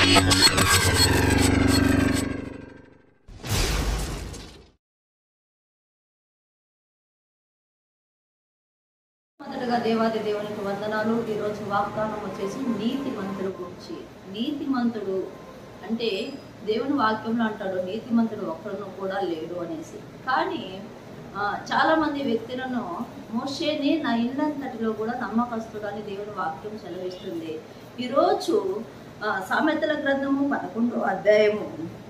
మొదటగా దేవాది దేవునికి వందనాలు ఈరోజు వాగ్దానం వచ్చేసి నీతి మంతుడు గురించి నీతి మంతుడు అంటే దేవుని వాక్యంలో అంటాడు నీతి మంతుడు ఒక్కడును కూడా లేడు అనేసి కానీ ఆ, చాలా మంది వ్యక్తులను మోషేని నా ఇల్లంతటిలో కూడా నమ్మకస్తుడు అని దేవుని వాక్యం సెలవిస్తుంది ఈరోజు ఆ, సామెతల గ్రంథము పదకొండో అధ్యాయము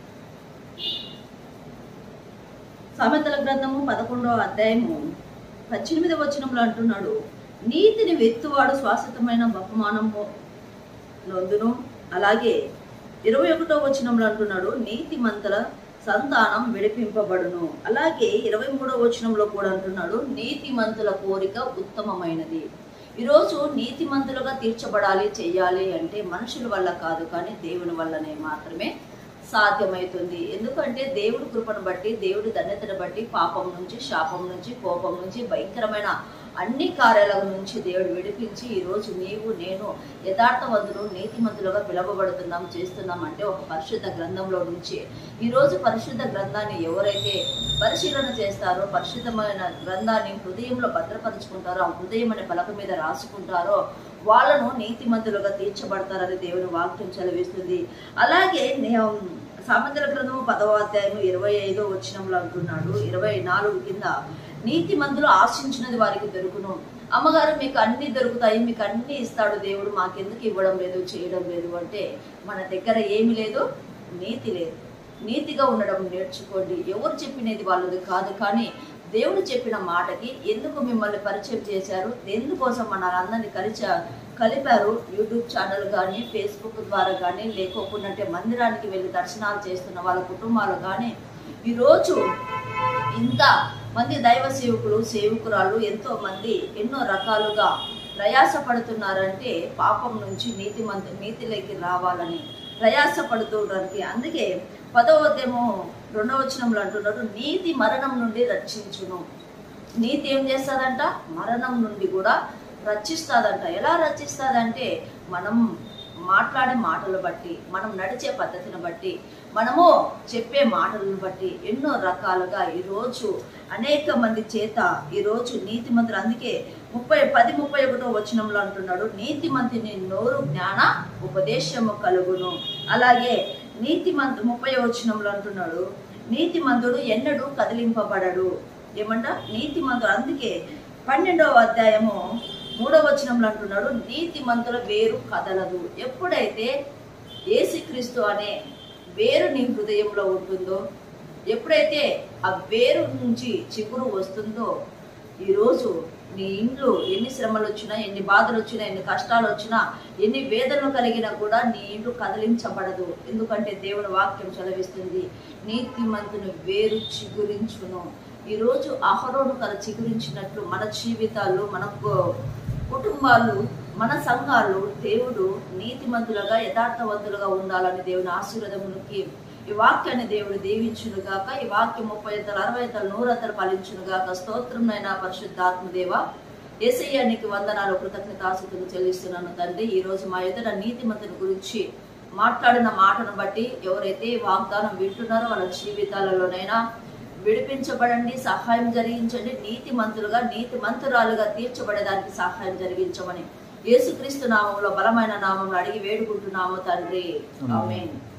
సామెతల గ్రంథము పదకొండవ అధ్యాయము పద్దెనిమిది వచనంలో అంటున్నాడు నీతిని వెత్తువాడు శాశ్వతమైన బహుమానము నొందును అలాగే ఇరవై ఒకటో వచనంలో అంటున్నాడు నీతి మంతుల సంతానం విడిపింపబడును అలాగే ఇరవై మూడో వచనంలో కూడా అంటున్నాడు నీతి మంతుల కోరిక ఉత్తమమైనది ఈరోజు నీతిమంతులుగా తీర్చబడాలి చెయ్యాలి అంటే మనుషుల వల్ల కాదు కానీ దేవుని వల్లనే మాత్రమే సాధ్యమవుతుంది ఎందుకంటే దేవుడి కృపను బట్టి దేవుడి ధన్యతను బట్టి పాపం నుంచి శాపం నుంచి కోపం నుంచి భయంకరమైన అన్ని కార్యాల నుంచి దేవుడు విడిపించి ఈరోజు నీవు నేను యథార్థవంతులు నీతిమంతులుగా పిలవబడుతున్నాం చేస్తున్నాం అంటే ఒక పరిశుద్ధ గ్రంథంలో నుంచి ఈరోజు పరిశుద్ధ గ్రంథాన్ని ఎవరైతే పరిశీలన చేస్తారో పరిశుద్ధమైన గ్రంథాన్ని హృదయంలో భద్రపరుచుకుంటారో ఆ హృదయం అనే పలక మీద రాసుకుంటారో వాళ్ళను నీతిమంతులుగా తీర్చబడతారని దేవుని వాక్యం చదివిస్తుంది అలాగే నే- సామెతల గ్రంథము పదవ అధ్యాయం ఇరవై ఐదో వచనంలో అంటున్నాడు ఇరవై నాలుగు కింద నీతి మందులు ఆశించినది వారికి దొరుకును అమ్మగారు మీకు అన్ని దొరుకుతాయి మీకు అన్ని ఇస్తాడు దేవుడు మాకెందుకు ఇవ్వడం లేదు చేయడం లేదు అంటే మన దగ్గర ఏమి లేదు నీతి లేదు నీతిగా ఉండడం నేర్చుకోండి ఎవరు చెప్పినది వాళ్ళది కాదు కానీ దేవుడు చెప్పిన మాటకి ఎందుకు మిమ్మల్ని పరిచయం చేశారు ఎందుకోసం మన అందరినీ కలిచ కలిపారు యూట్యూబ్ ఛానల్ కానీ ఫేస్బుక్ ద్వారా కానీ లేకోకుండాంటే మందిరానికి వెళ్ళి దర్శనాలు చేస్తున్న వాళ్ళ కుటుంబాలు కానీ ఈరోజు ఇంత మంది దైవ సేవకులు సేవకురాలు ఎంతో మంది ఎన్నో రకాలుగా ప్రయాస పడుతున్నారంటే పాపం నుంచి నీతి మంది నీతిలోకి రావాలని ప్రయాస పడుతుండడానికి అందుకే పదవదేమో రెండవ వచనంలో అంటున్నాడు నీతి మరణం నుండి రక్షించును నీతి ఏం చేస్తుందంట మరణం నుండి కూడా రక్షిస్తాదంట ఎలా రక్షిస్తాదంటే మనం మాట్లాడే మాటలు బట్టి మనం నడిచే పద్ధతిని బట్టి మనము చెప్పే మాటలను బట్టి ఎన్నో రకాలుగా ఈరోజు అనేక మంది చేత ఈరోజు నీతి మంత్రులు అందుకే ముప్పై పది ముప్పై ఒకటో వచనంలో అంటున్నాడు నీతి మంత్రిని నోరు జ్ఞాన ఉపదేశము కలుగును అలాగే నీతి మంత్రి ముప్పై వచనంలో అంటున్నాడు నీతి మంతుడు ఎన్నడూ కదిలింపబడడు ఏమంట నీతి మంతుడు అందుకే పన్నెండవ అధ్యాయము మూడవ వచనంలో అంటున్నాడు నీతి మంతుల వేరు కదలదు ఎప్పుడైతే యేసుక్రీస్తు అనే వేరు నీ హృదయంలో ఉంటుందో ఎప్పుడైతే ఆ వేరు నుంచి చిగురు వస్తుందో ఈరోజు నీ ఇంట్లో ఎన్ని శ్రమలు వచ్చినా ఎన్ని బాధలు వచ్చినా ఎన్ని కష్టాలు వచ్చినా ఎన్ని వేదనలు కలిగినా కూడా నీ ఇంట్లో కదిలించబడదు ఎందుకంటే దేవుని వాక్యం చదివిస్తుంది నీతిమంతుని వేరు చిగురించును ఈరోజు అహరోను కల చిగురించినట్లు మన జీవితాలు మన కు- కుటుంబాలు మన సంఘాలు దేవుడు నీతిమంతులుగా యథార్థవంతులుగా ఉండాలని దేవుని ఆశీర్వాదమునికి ఈ వాక్యాన్ని దేవుడు దీవించును గాక ఈ వాక్యం ముప్పై అంతలు అరవై అంతలు నూరంతలు ఫలించును గాక స్తోత్రమైన పరిశుద్ధాత్మదేవ ఏసయ్య నీకు వందనాలు కృతజ్ఞతాసుతులు చెల్లిస్తున్నాను తండ్రి ఈ రోజు మా ఎదుట నీతిమంతుని గురించి మాట్లాడిన మాటను బట్టి ఎవరైతే ఈ వాగ్దానం వింటున్నారో వాళ్ళ జీవితాలలోనైనా విడిపించబడండి సహాయం జరిగించండి నీతి మంతులుగా నీతి మంతురాలుగా తీర్చబడేదానికి సహాయం జరిగించమని యేసుక్రీస్తు నామంలో బలమైన నామంలో అడిగి వేడుకుంటున్నాము తండ్రి ఆమేన్